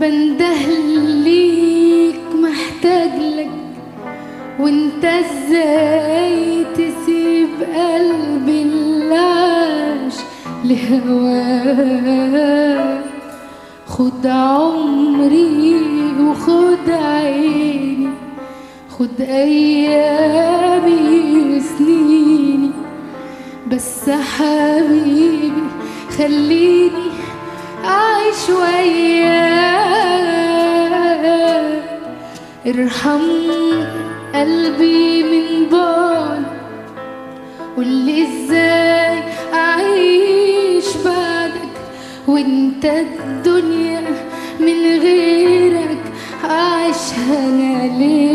بنده ليك محتاج لك وانت ازاي تسيب قلبي اللي عاش لهواك خد عمري وخد عيني خد ايامي وسنيني بس حبيبي خليني أعيش وياك ارحم قلبي من بعد واللي ازاي أعيش بعدك وانت الدنيا من غيرك أعيشها أنا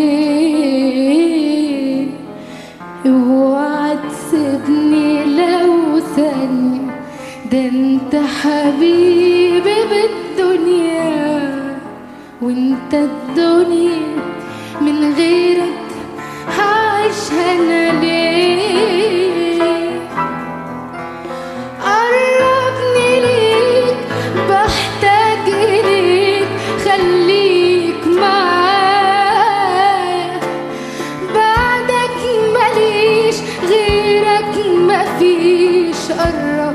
ليه اوعى تسيبني لو ثانية ده انت حبيبي بالدنيا وانت الدنيا من غيرك هعيشها انا ليه قربني ليك بحتاج اليك خليك معايا بعدك ماليش غيرك مفيش قرب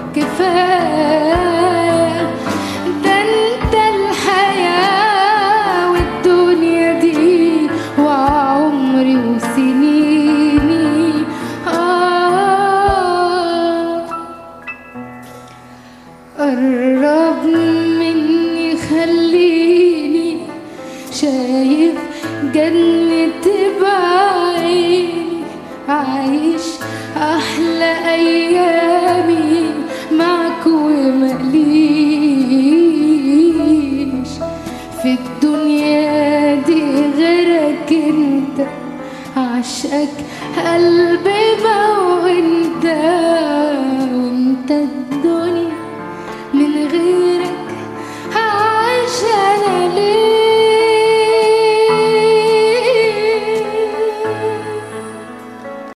كفاية ده انت الحياة والدنيا دي وعمري وسنيني آه قرب مني خليني شايف جنة بعيني عايش أحلى أيامي معك ومقليش في الدنيا دي غيرك انت عشقك قلبي ما وانت وانت